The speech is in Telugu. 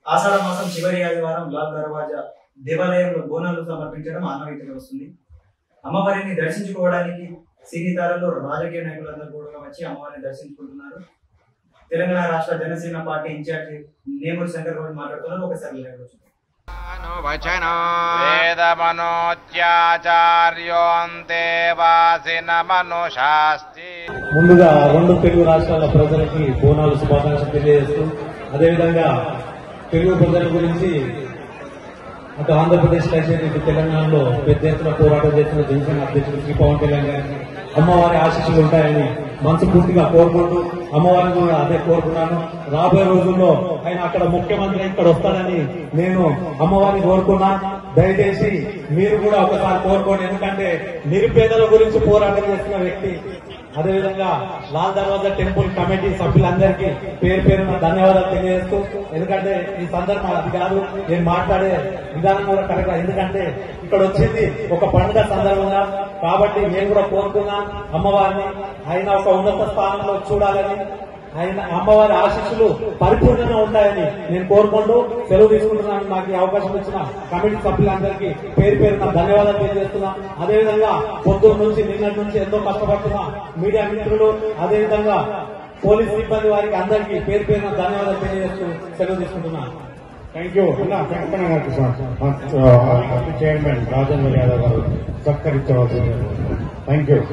ఆషాఢ మాసం చివరి ఆదివారం లాల్ దర్వాజా దేవాలయంలో బోనాలు సమర్పించడం ఆనవాయితీగా వస్తుంది అమ్మవారిని దర్శించుకోవడానికి సినీ తారలు రాజకీయ నాయకులందరూ కూడా వచ్చి అమ్మవారిని దర్శించుకుంటున్నారు తెలంగాణ రాష్ట్ర జనసేన పార్టీ ఇన్ఛార్జి నేమూరి శంకర్ గౌడ్ మాట్లాడుతున్నారు ఒకసారి లైవ్ లో చూద్దాం. వేదమనోత్యాచార్యోంతే వాసిన మనుషాస్తి ముందుగా రెండు తెలుగు రాష్ట్రాల ప్రజలకి బోనాలు శుభాకాంక్షలు తెలియజేస్తూ అదేవిధంగా తెలుగు ప్రజల గురించి అటు ఆంధ్రప్రదేశ్ అయితే ఇటు తెలంగాణలో పెద్ద ఎత్తున పోరాటం చేసిన జనసేన అధ్యక్షుడు శ్రీ పవన్ కళ్యాణ్ గారికి అమ్మవారి ఆశీస్సులు ఉంటాయని మనస్ఫూర్తిగా కోరుకుంటూ అమ్మవారిని కూడా అదే కోరుకున్నాను రాబోయే రోజుల్లో ఆయన అక్కడ ముఖ్యమంత్రి ఇక్కడ వస్తాడని నేను అమ్మవారిని కోరుకున్నా దయచేసి మీరు కూడా ఒకసారి కోరుకోండి ఎందుకంటే నిరుపేదల గురించి పోరాటం చేస్తున్న వ్యక్తి అదేవిధంగా లాల్ దర్వాజా టెంపుల్ కమిటీ సభ్యులందరికీ పేరు పేరున ధన్యవాదాలు తెలియజేస్తూ ఎందుకంటే ఈ సందర్భం అది కాదు నేను మాట్లాడే విధానం కూడా కరెక్ట్ ఎందుకంటే ఇక్కడ వచ్చింది ఒక పండుగ సందర్భంగా కాబట్టి నేను కూడా కోరుకున్నా అమ్మవారిని ఆయన ఒక ఉన్నత స్థానంలో చూడాలని ఆయన అమ్మవారి ఆశీస్సులు పరిపూర్ణంగా ఉంటాయని నేను కోరుకుంటూ సెలవు తీసుకుంటున్నాను నాకు ఈ అవకాశం ఇచ్చిన కమిటీ సభ్యులందరికీ పేరు పేరున ధన్యవాదాలు తెలియజేస్తున్నా అదేవిధంగా పొద్దున్న నుంచి నిన్నటి నుంచి ఎంతో కష్టపడుతున్న మీడియా మిత్రులు అదేవిధంగా పోలీస్ సిబ్బంది వారికి అందరికీ పేరు పేరున ధన్యవాదాలు తెలియజేస్తూ సెలవు తీసుకుంటున్నాను థ్యాంక్ యూ వెంకన్న గారికి చైర్మన్ రాజేంద్ర యాదవ్ గారు సత్కరించవలసింది థ్యాంక్ యూ